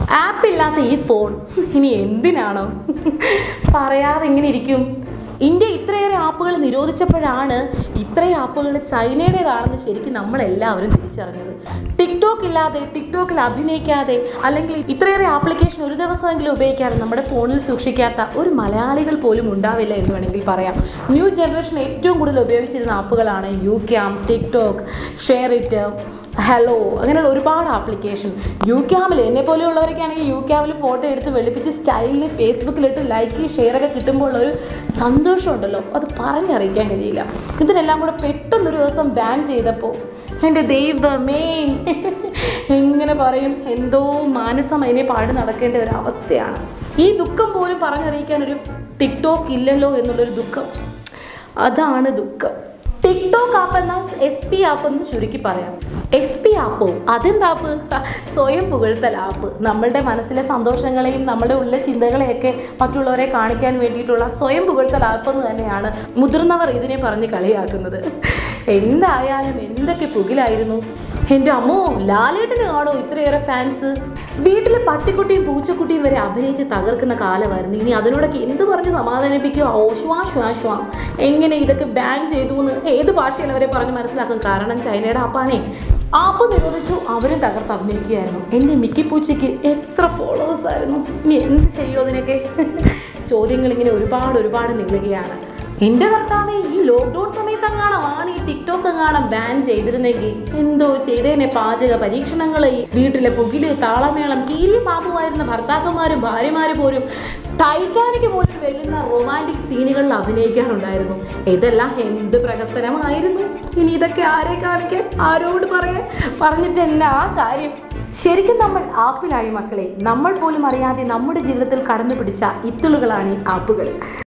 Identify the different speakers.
Speaker 1: app ഇല്ലാത്ത ഈ phone ഇനി എന്തിനാണോ പറയാതെ ഇങ്ങനെ ഇരിക്കും ഇന്ത്യ ഇത്രയേറെ ആപ്പുകൾ നിരോധിച്ചപ്പോഴാണ് ഇത്രയും ആപ്പുകൾ ചൈനയുടേതാണെന്ന് ശരിക്കും നമ്മളെല്ലാവരും തിരിച്ചറിഞ്ഞത് ടിക്ടോക്ക് ഇല്ലാതെ ടിക്ടോക്കിൽ അഭിനയിക്കാതെ അല്ലെങ്കിൽ ഇത്രയേറെ ആപ്ലിക്കേഷൻ ഒരു ദിവസമെങ്കിലും ഉപയോഗിക്കാതെ നമ്മുടെ ഫോണിൽ സൂക്ഷിക്കാത്ത ഒരു മലയാളികൾ പോലും ഉണ്ടാവില്ല എന്ന് വേണമെങ്കിൽ പറയാം ന്യൂ ജനറേഷൻ ഏറ്റവും കൂടുതൽ ഉപയോഗിച്ചിരുന്ന ആപ്പുകളാണ് YouCam TikTok share it hello അങ്ങനെയുള്ള ഒരുപാട് ആപ്ലിക്കേഷൻ യു ക്യാമിൽ എന്നെ പോലെയുള്ളവരൊക്കെ ആണെങ്കിൽ യു ക്യാമിൽ ഫോട്ടോ എടുത്ത് വെളുപ്പിച്ച് സ്റ്റൈലിൽ ഫേസ്ബുക്കിലിട്ട് ലൈക്ക് ഷെയർ ഒക്കെ കിട്ടുമ്പോൾ ഉള്ളൊരു സന്തോഷമുണ്ടല്ലോ അത് പറഞ്ഞറിയിക്കാൻ കഴിയില്ല ഇതിനെല്ലാം കൂടെ പെട്ടെന്നൊരു ദിവസം ബാൻ ചെയ്തപ്പോൾ എൻ്റെ ദൈവമേ എങ്ങനെ പറയും എന്തോ മാനസം അതിനെ പാടി നടക്കേണ്ട ഒരു അവസ്ഥയാണ് ഈ ദുഃഖം പോലും പറഞ്ഞറിയിക്കാൻ ഒരു ടിക്ടോക്ക് ഇല്ലല്ലോ എന്നുള്ളൊരു ദുഃഖം അതാണ് ദുഃഖം ടിക്ടോക്ക് ആപ്പ് എന്നാൽ എസ് പി ആപ്പ് എന്ന് ചുരുക്കി പറയാം എസ് പി ആപ്പോ അതെന്താ ആപ്പ് സ്വയം പുകഴ്ത്തൽ ആപ്പ് നമ്മളുടെ മനസ്സിലെ സന്തോഷങ്ങളെയും നമ്മുടെ ഉള്ളിലെ ചിന്തകളെയൊക്കെ മറ്റുള്ളവരെ കാണിക്കാൻ വേണ്ടിയിട്ടുള്ള സ്വയം പുകഴ്ത്തൽ ആപ്പ് എന്ന് തന്നെയാണ് മുതിർന്നവർ ഇതിനെ പറഞ്ഞ് കളിയാക്കുന്നത് എന്തായാലും എന്തൊക്കെ പുകിലായിരുന്നു എൻ്റെ അമ്മോ ലാലേട്ടന് കാണോ ഇത്രയേറെ ഫാൻസ് വീട്ടിൽ പട്ടിക്കുട്ടിയും പൂച്ചക്കുട്ടിയും വരെ അഭിനയിച്ച് തകർക്കുന്ന കാലമായിരുന്നു ഇനി അതിനോടൊക്കെ എന്ത് പറഞ്ഞ് സമാധാനിപ്പിക്കുക ഓശ്വാശ്വാശ്വാം എങ്ങനെ ഇതൊക്കെ ബാൻ ചെയ്തു എന്ന് ഏത് ഭാഷയിൽ അവരെ പറഞ്ഞ് മനസ്സിലാക്കും കാരണം ചൈനയുടെ ആപ്പാണേ ആപ്പ് നിരോധിച്ചു അവരും തകർത്ത് അഭിനയിക്കുകയായിരുന്നു എൻ്റെ മിക്കി പൂച്ചയ്ക്ക് എത്ര ഫോളോവേഴ്സ് ആയിരുന്നു ഇനി എന്ത് ചെയ്യും അതിനൊക്കെ ചോദ്യങ്ങൾ ഇങ്ങനെ ഒരുപാട് ഒരുപാട് നീളുകയാണ് എന്റെ കർത്താവെ ഈ ലോക്ക്ഡൌൺ സമയത്ത് അങ്ങാണം ആണ് ഈ ടിക്ടോക്ക് അങ്ങാണം ബാൻ ചെയ്തിരുന്നെങ്കിൽ എന്തോ ചെയ്തേനെ പാചക പരീക്ഷണങ്ങൾ വീട്ടിലെ പുകില് താളമേളം കീരിയും പാപ്പുമായിരുന്ന ഭർത്താക്കന്മാരും ഭാര്യമാരും പോലും ടൈറ്റാനിക് പോലും വെല്ലുന്ന റൊമാൻറ്റിക് സീനുകളിൽ അഭിനയിക്കാറുണ്ടായിരുന്നു ഇതെല്ലാം എന്ത് പ്രകസനമായിരുന്നു ഇനി ഇതൊക്കെ ആരെ കാണിക്കാൻ ആരോട് പറയാൻ പറഞ്ഞിട്ട് എന്നാ കാര്യം ശരിക്കും നമ്മൾ ആപ്പിലായി മക്കളെ നമ്മൾ പോലും അറിയാതെ നമ്മുടെ ജീവിതത്തിൽ കടന്നു പിടിച്ച ഇത്തിളുകളാണ് ഈ ആപ്പുകൾ